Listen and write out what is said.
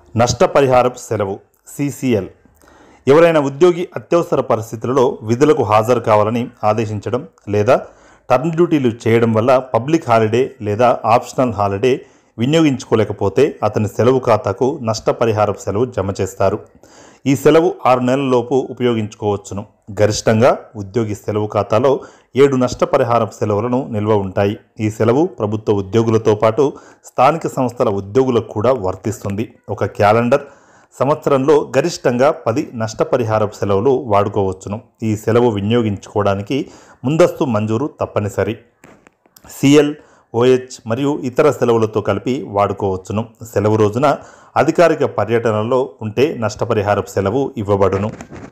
నష్టపరిహారపు సెలవు సిసిఎల్ ఎవరైనా ఉద్యోగి అత్యవసర పరిస్థితులలో విధులకు హాజరు కావాలని ఆదేశించడం లేదా టర్మ్ డ్యూటీలు చేయడం వల్ల పబ్లిక్ హాలిడే లేదా ఆప్షనల్ హాలిడే వినియోగించుకోలేకపోతే అతని సెలవు ఖాతాకు నష్టపరిహారపు సెలవు జమ చేస్తారు ఈ సెలవు ఆరు నెలలలోపు ఉపయోగించుకోవచ్చును గరిష్టంగా ఉద్యోగి సెలవు ఖాతాలో ఏడు నష్టపరిహారపు సెలవులను నిల్వ ఉంటాయి ఈ సెలవు ప్రభుత్వ ఉద్యోగులతో పాటు స్థానిక సంస్థల ఉద్యోగులకు కూడా వర్తిస్తుంది ఒక క్యాలెండర్ సంవత్సరంలో గరిష్టంగా పది నష్టపరిహారపు సెలవులు వాడుకోవచ్చును ఈ సెలవు వినియోగించుకోవడానికి ముందస్తు మంజూరు తప్పనిసరి సిఎల్ ఓహెచ్ మరియు ఇతర సెలవులతో కలిపి వాడుకోవచ్చును సెలవు రోజున అధికారిక పర్యటనలో ఉంటే నష్టపరిహారపు సెలవు ఇవ్వబడును